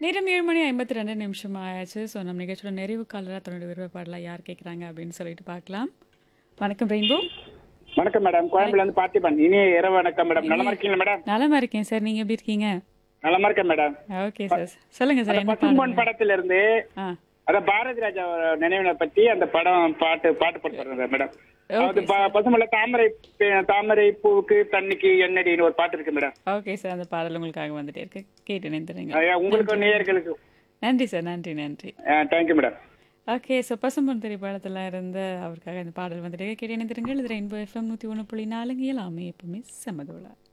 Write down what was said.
நேரம் ஏழு மணி ஐம்பத்தி ரெண்டு நிமிஷம் ஆயாச்சு ஸோ நம்ம நிகழ்ச்சியோட நிறைவு காலராக தன்னோட விருப்ப பாடலாம் யார் கேட்குறாங்க அப்படின்னு சொல்லிட்டு பார்க்கலாம் வணக்கம் ரெயின்போ வணக்கம் மேடம் கோயம்புல இருந்து பார்த்திபன் இனிய இரவு வணக்கம் மேடம் நலமா இருக்கீங்களா மேடம் நலமா இருக்கேன் சார் நீங்கள் எப்படி இருக்கீங்க நலமா இருக்கேன் மேடம் ஓகே சார் சொல்லுங்க சார் என்ன பசும்பொன் பாடுங்க படத்துல இருந்து ஆ அத பாரதி ராஜா நினைவினை பத்தி அந்த படம் பாட்டு பாட்டு படுத்துறேன் மேடம் அது ப- பசும்பொன்ல தாமரை பே- தாமரை பூவுக்கு தண்ணிக்கு எண்ணடின்னு ஒரு பாட்டு இருக்கு மேடம் ஓகே சார் அந்த பாடல் உங்களுக்காக வந்துட்டே இருக்கு கேட்டு நினைத்துறீங்க அஹ் உங்களுக்கு நேயர்களுக்கு நன்றி சார் நன்றி நன்றி thank you madam okay so Pasumpon திரைப்படத்தில் இருந்து அவருக்காக இந்த பாடல் வந்துட்டு கேட்டு இணைந்திருங்கள் இது ரெயின்போ எஃப்எம் நூற்றி ஒன்று புள்ளி நாலுங்க எல்லாமே எப்பவுமே சமதோலா